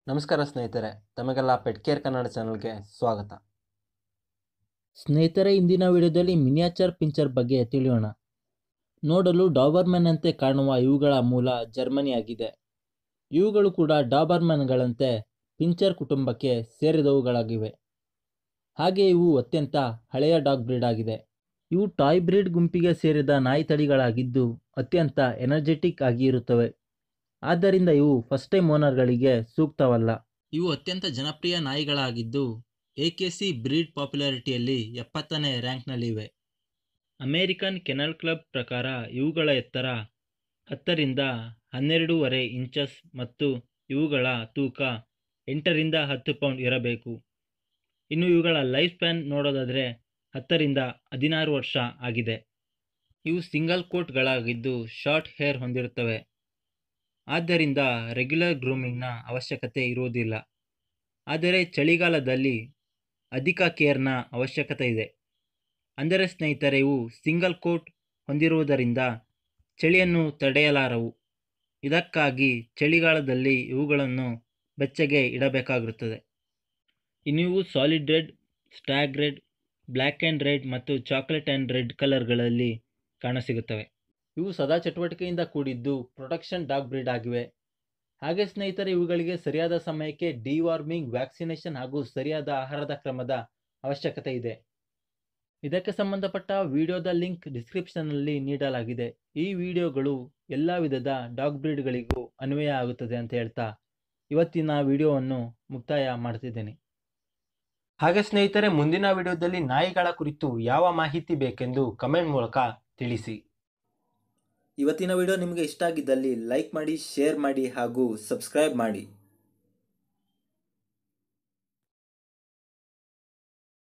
ನಮಸ್ಕಾರ ಸ್ನೇಹಿತರೆ ತಮಗೆಲ್ಲ ಪೆಟ್ ಕೇರ್ ಕನ್ನಡ ಚಾನಲ್ಗೆ ಸ್ವಾಗತ ಸ್ನೇಹಿತರೆ ಇಂದಿನ ವಿಡಿಯೋದಲ್ಲಿ ಮಿನಿಯೇಚರ್ ಪಿಂಚರ್ ಬಗ್ಗೆ ತಿಳಿಯೋಣ ನೋಡಲು ಡಾಬರ್ಮನ್ ಅಂತೆ ಕಾಣುವ ಇವುಗಳ ಮೂಲ ಜರ್ಮನಿಯಾಗಿದೆ ಇವುಗಳು ಕೂಡ ಡಾಬರ್ಮನ್ಗಳಂತೆ ಪಿಂಚರ್ ಕುಟುಂಬಕ್ಕೆ ಸೇರಿದವುಗಳಾಗಿವೆ ಹಾಗೆ ಇವು ಅತ್ಯಂತ ಹಳೆಯ ಡಾಗ್ ಬ್ರೀಡ್ ಆಗಿದೆ ಇವು ಟಾಯ್ ಬ್ರೀಡ್ ಗುಂಪಿಗೆ ಸೇರಿದ ನಾಯಿ ತಳಿಗಳಾಗಿದ್ದು ಅತ್ಯಂತ ಎನರ್ಜೆಟಿಕ್ ಆಗಿ ಇರುತ್ತವೆ ಆದ್ದರಿಂದ ಇವು ಫಸ್ಟ್ ಟೈಮ್ ಓನರ್ಗಳಿಗೆ ಸೂಕ್ತವಲ್ಲ ಇವು ಅತ್ಯಂತ ಜನಪ್ರಿಯ ನಾಯಿಗಳಾಗಿದ್ದು ಎ ಕೆ ಸಿ ಬ್ರೀಡ್ ಪಾಪ್ಯುಲಾರಿಟಿಯಲ್ಲಿ ಎಪ್ಪತ್ತನೇ ರ್ಯಾಂಕ್ನಲ್ಲಿವೆ ಅಮೇರಿಕನ್ ಕೆನಲ್ ಕ್ಲಬ್ ಪ್ರಕಾರ ಇವುಗಳ ಎತ್ತರ ಹತ್ತರಿಂದ ಹನ್ನೆರಡೂವರೆ ಇಂಚಸ್ ಮತ್ತು ಇವುಗಳ ತೂಕ ಎಂಟರಿಂದ ಹತ್ತು ಪೌಂಡ್ ಇರಬೇಕು ಇನ್ನು ಇವುಗಳ ಲೈಫ್ ಸ್ಪ್ಯಾನ್ ನೋಡೋದಾದರೆ ಹತ್ತರಿಂದ ಹದಿನಾರು ವರ್ಷ ಆಗಿದೆ ಇವು ಸಿಂಗಲ್ ಕೋಟ್ಗಳಾಗಿದ್ದು ಶಾರ್ಟ್ ಹೇರ್ ಹೊಂದಿರುತ್ತವೆ ಆದ್ದರಿಂದ ರೆಗ್ಯುಲರ್ ಗ್ರೂಮಿಂಗ್ನ ಅವಶ್ಯಕತೆ ಇರುವುದಿಲ್ಲ ಆದರೆ ಚಳಿಗಾಲದಲ್ಲಿ ಅಧಿಕ ಕೇರ್ನ ಅವಶ್ಯಕತೆ ಇದೆ ಅಂದರೆ ಸ್ನೇಹಿತರೆ ಇವು ಸಿಂಗಲ್ ಕೋಟ್ ಹೊಂದಿರುವುದರಿಂದ ಚಳಿಯನ್ನು ತಡೆಯಲಾರವು ಇದಕ್ಕಾಗಿ ಚಳಿಗಾಲದಲ್ಲಿ ಇವುಗಳನ್ನು ಬೆಚ್ಚಗೆ ಇಡಬೇಕಾಗಿರುತ್ತದೆ ಇನ್ನು ಇವು solid red stag red black and red ಮತ್ತು ಚಾಕ್ಲೇಟ್ ಆ್ಯಂಡ್ ರೆಡ್ ಕಲರ್ಗಳಲ್ಲಿ ಕಾಣಸಿಗುತ್ತವೆ ಇವು ಸದಾ ಚಟುವಟಿಕೆಯಿಂದ ಕೂಡಿದ್ದು ಪ್ರೊಟೆಕ್ಷನ್ ಡಾಗ್ ಬ್ರೀಡ್ ಆಗಿವೆ ಹಾಗೆ ಸ್ನೇಹಿತರೆ ಇವುಗಳಿಗೆ ಸರಿಯಾದ ಸಮಯಕ್ಕೆ ಡಿವಾರ್ಮಿಂಗ್ ವ್ಯಾಕ್ಸಿನೇಷನ್ ಹಾಗೂ ಸರಿಯಾದ ಆಹಾರದ ಕ್ರಮದ ಅವಶ್ಯಕತೆ ಇದೆ ಇದಕ್ಕೆ ಸಂಬಂಧಪಟ್ಟ ವಿಡಿಯೋದ ಲಿಂಕ್ ಡಿಸ್ಕ್ರಿಪ್ಷನ್ನಲ್ಲಿ ನೀಡಲಾಗಿದೆ ಈ ವಿಡಿಯೋಗಳು ಎಲ್ಲ ವಿಧದ ಡಾಗ್ ಬ್ರೀಡ್ಗಳಿಗೂ ಅನ್ವಯ ಆಗುತ್ತದೆ ಅಂತ ಹೇಳ್ತಾ ಇವತ್ತಿನ ವಿಡಿಯೋವನ್ನು ಮುಕ್ತಾಯ ಮಾಡ್ತಿದ್ದೇನೆ ಹಾಗೆ ಸ್ನೇಹಿತರೆ ಮುಂದಿನ ವಿಡಿಯೋದಲ್ಲಿ ನಾಯಿಗಳ ಕುರಿತು ಯಾವ ಮಾಹಿತಿ ಬೇಕೆಂದು ಕಮೆಂಟ್ ಮೂಲಕ ತಿಳಿಸಿ ಇವತ್ತಿನ ವಿಡಿಯೋ ನಿಮಗೆ ಇಷ್ಟ ಆಗಿದ್ದಲ್ಲಿ ಲೈಕ್ ಮಾಡಿ ಶೇರ್ ಮಾಡಿ ಹಾಗೂ ಸಬ್ಸ್ಕ್ರೈಬ್ ಮಾಡಿ